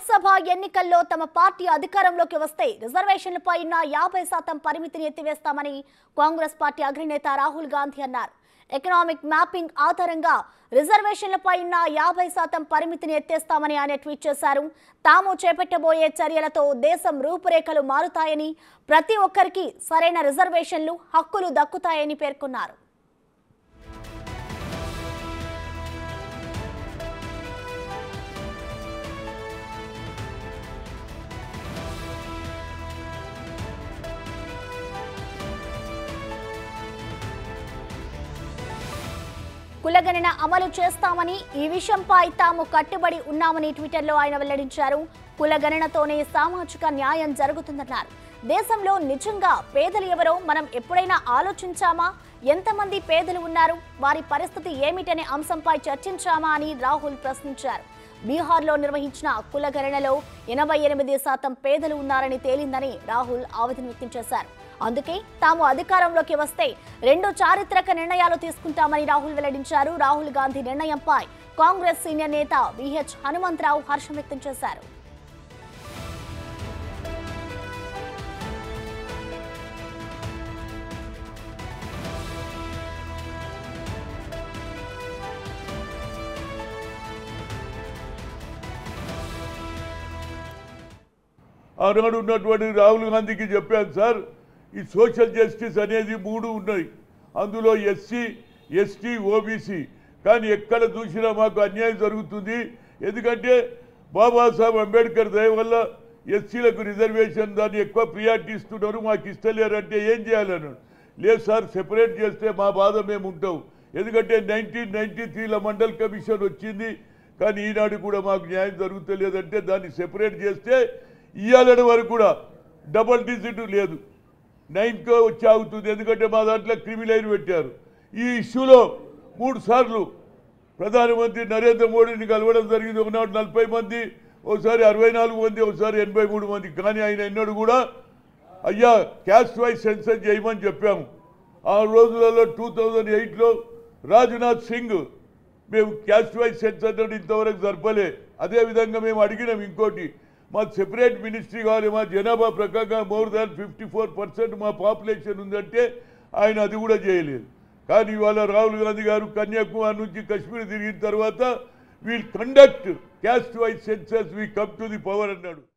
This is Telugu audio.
లోక్సభ ఎన్నికల్లో తమ పార్టీ అధికారంలోకి వస్తే రిజర్వేషన్లపై ఉన్న యాభై శాతం పరిమితిని ఎత్తివేస్తామని కాంగ్రెస్ పార్టీ అగ్రనేత రాహుల్ గాంధీ అన్నారు ఎకనామిక్ మ్యాపింగ్ ఆధారంగా రిజర్వేషన్లపై ఉన్న యాభై శాతం పరిమితిని ఎత్తేస్తామని ఆయన ట్వీట్ చేశారు తాము చేపట్టబోయే చర్యలతో దేశం రూపురేఖలు మారుతాయని ప్రతి ఒక్కరికి సరైన రిజర్వేషన్లు హక్కులు దక్కుతాయని పేర్కొన్నారు కులగణన అమలు చేస్తామని ఈ విషయంపై తాము కట్టుబడి ఉన్నామని ట్విట్టర్లో ఆయన వెల్లడించారు కులగణనతోనే సామాజిక న్యాయం జరుగుతుందన్నారు దేశంలో నిజంగా పేదలు ఎవరో మనం ఎప్పుడైనా ఆలోచించామా ఎంతమంది పేదలు ఉన్నారు వారి పరిస్థితి ఏమిటనే అంశంపై చర్చించామా అని రాహుల్ ప్రశ్నించారు బీహార్లో నిర్వహించిన కులగణనలో ఎనభై ఎనిమిది శాతం పేదలు ఉన్నారని తేలిందని రాహుల్ ఆవేదన వ్యక్తం చేశారు అందుకే తాము అధికారంలోకి వస్తే రెండు చారిత్రక నిర్ణయాలు తీసుకుంటామని రాహుల్ వెల్లడించారు రాహుల్ గాంధీ నిర్ణయంపై కాంగ్రెస్ సీనియర్ నేత విహెచ్ హనుమంతరావు హర్షం వ్యక్తం చేశారు ఆనాడు ఉన్నటువంటి రాహుల్ గాంధీకి చెప్పాను సార్ ఈ సోషల్ జస్టిస్ అనేది మూడు ఉన్నాయి అందులో ఎస్సీ ఎస్టీ ఓబీసీ కానీ ఎక్కడ చూసినా మాకు అన్యాయం జరుగుతుంది ఎందుకంటే బాబాసాహెబ్ అంబేద్కర్ దయ వల్ల ఎస్సీలకు రిజర్వేషన్ దాన్ని ఎక్కువ ప్రియారిటీ ఇస్తున్నారు మాకు ఇస్తలేరంటే ఏం చేయాలన్నాడు లేదు సార్ సెపరేట్ చేస్తే మా బాధ మేము ఉంటాం ఎందుకంటే నైన్టీన్ నైన్టీ త్రీలో మండల్ కమిషన్ వచ్చింది కానీ ఈనాడు కూడా మాకు న్యాయం జరుగుతలేదంటే దాన్ని సెపరేట్ చేస్తే ఇయ్యాలని వరకు కూడా డబల్ డిజిట్ లేదు నైన్కో వచ్చి ఆగుతుంది ఎందుకంటే మా దాంట్లో క్రిమిలైన్ పెట్టారు ఈ ఇష్యూలో మూడు సార్లు ప్రధానమంత్రి నరేంద్ర మోడీని కలవడం జరిగింది ఒకనాడు నలభై మంది ఒకసారి అరవై నాలుగు మంది ఒకసారి ఎనభై మూడు మంది కానీ ఆయన ఎన్నడూ కూడా అయ్యా క్యాస్ట్ వైజ్ సెన్సర్ చేయమని చెప్పాము ఆ రోజులలో టూ థౌజండ్ ఎయిట్లో రాజ్నాథ్ సింగ్ మేము క్యాస్ట్ వైజ్ సెన్సర్ తోటి ఇంతవరకు జరపలే అదేవిధంగా మేము అడిగినాం ఇంకోటి మా సెపరేట్ మినిస్ట్రీ కావాలి మా జనాభా ప్రకారంగా more than fifty four percent మా పాపులేషన్ ఉందంటే ఆయన అది కూడా చేయలేదు కానీ ఇవాళ రాహుల్ గాంధీ గారు కన్యాకుమారి నుంచి కాశ్మీర్ తిరిగిన తర్వాత we'll conduct caste wise census we come to the power అన్నాడు